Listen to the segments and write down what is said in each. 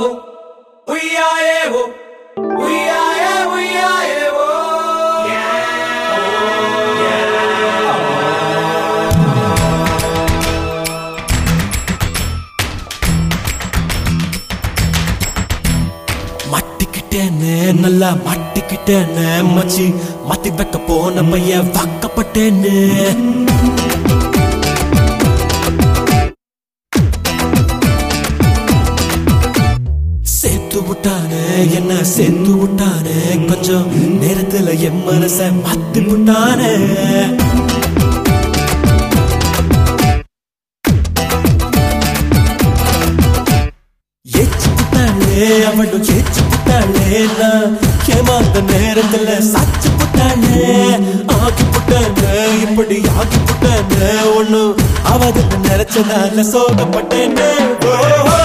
Uyayewo, uyaye, uyayewo. மாட்டிக்கிட்டேன்னு நல்லா மாட்டிக்கிட்டேன்னு மச்சி மாத்தி வைக்க போன பையன் வாக்கப்பட்டேன்னு சேர்த்து விட்டானே என்ன சேர்த்து விட்டானே கொஞ்சம் நேரத்துல என் மனச மாத்தி விட்டானே ஏச்சு புட்டாளே அவளும் ஏச்சு புட்டாளே நான் ஏமாந்த நேரத்துல சாச்சு புட்டாளே ஆக்கி புட்டானே இப்படி ஆக்கி புட்டானே ஒண்ணு அவதுக்கு நினைச்சதால சோகப்பட்டேனே ஓ, ஓ.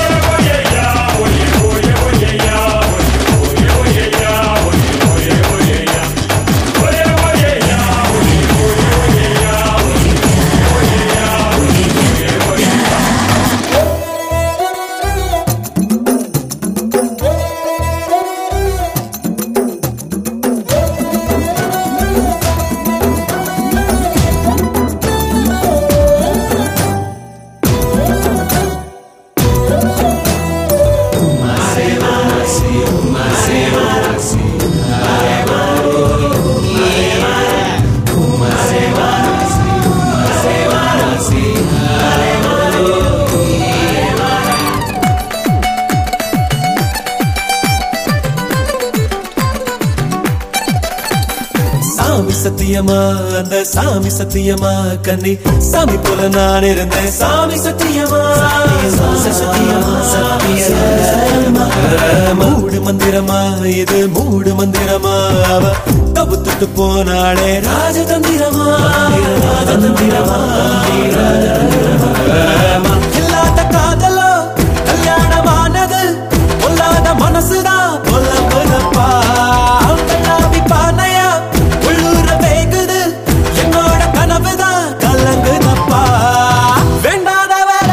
சாமி சத்தியமா அந்த சாமி சத்தியமா கண்ணி சாமி போல நான் இருந்தேன் சாமி சத்தியமா சத்தியமா சத்தியமா மூடு மந்திரமா இது மூடு மந்திரமா அவ கவுத்துட்டு போனாளே ராஜதந்திரமா ராஜதந்திரமா இல்லாத காதலோ கல்யாணமானது பொல்லாத மனசுதான் பொல்ல பொல்லப்பா கண்ணாபி பானையா உள்ளூர வேகுது என்னோட கனவுதான் கலங்குதப்பா வேண்டாத வேற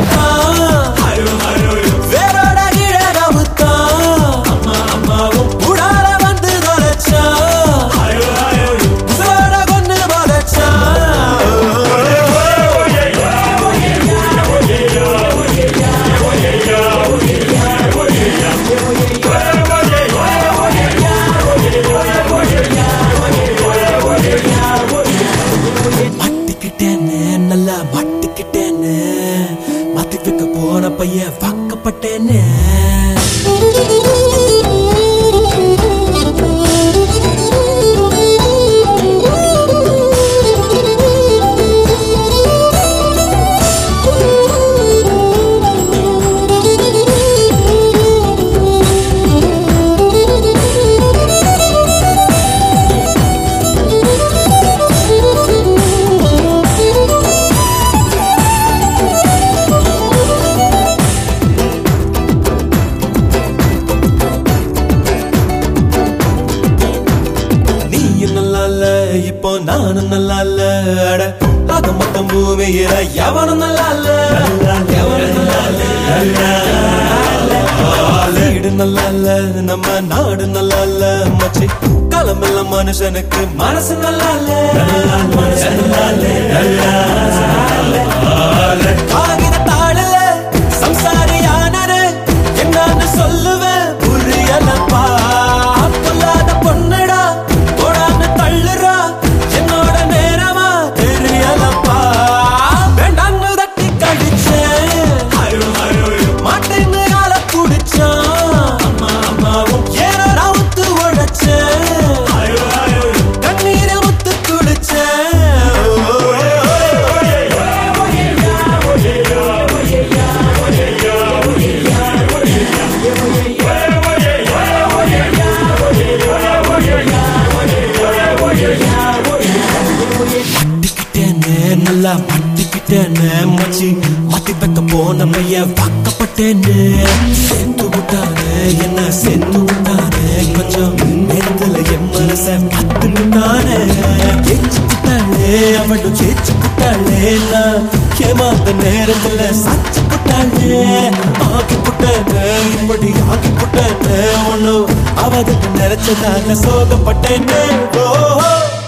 வேரோட இழகவுத்தான் அம்மா அம்மாவும் உடார வந்து தொலைச்சா உசுரோட கொண்டு போலச்சா மாட்டிக்கிட்டேன்னு நல்லா மாட்டிக்கிட்டேன்னு மாத்தி வைக்க போன பையன் வாக்கப்பட்டேன்னு நீயும் நல்லா இல்ல இப்போ நானும் நல்லா இல்ல அட ஆக மொத்தம் பூமியில எவனும் நல்லா இல்ல எவனும் நல்லா இல்ல வீடு நல்லா இல்ல நம்ம நாடு நல்லா இல்ல மச்சி களமில்ல மனுஷனுக்கு மனசு நல்லா இல்ல மனசு நல்லா இல்ல காகித தாழல சம்சாரியானரு என்னன்னு சொல்லுவேன் புரியலப்பா பொல்லாத பொண்ணுடா போடான்னு தள்ளுறா என்னோட நேரமா தெரியலப்பா வேண்டான்னு தட்டி கடிச்சேன் மாட்டேன்னு கால குடிச்சான் அம்மா அம்மாவும் ஏற ரவுத்து உழைச்சேன் கண்ணீரை முத்து குடிச்சேன் மாட்டிக்கிட்டேன்னு நல்லா மாட்டிக்கிட்டேன்னு மச்சி மாத்தி வைக்க போன பையன் வாக்கப்பட்டேன்னு சேர்த்து விட்டானே என்ன சேர்த்து விட்டானே கொஞ்சம் நேரத்துல என் மனச மாத்து விட்டானே ஏச்சு விட்டாளே அவளும் ஏச்சு விட்டாளே நான் ஏமாந்த நேரத்துல சாச்சு விட்டாளே ஆக்கி விட்டானே இப்படி ஆக்கி புட்டேன்னு ஒண்ணு அவதுக்கு நினைச்சதால சோகப்பட்டேன்னு ஓஹோ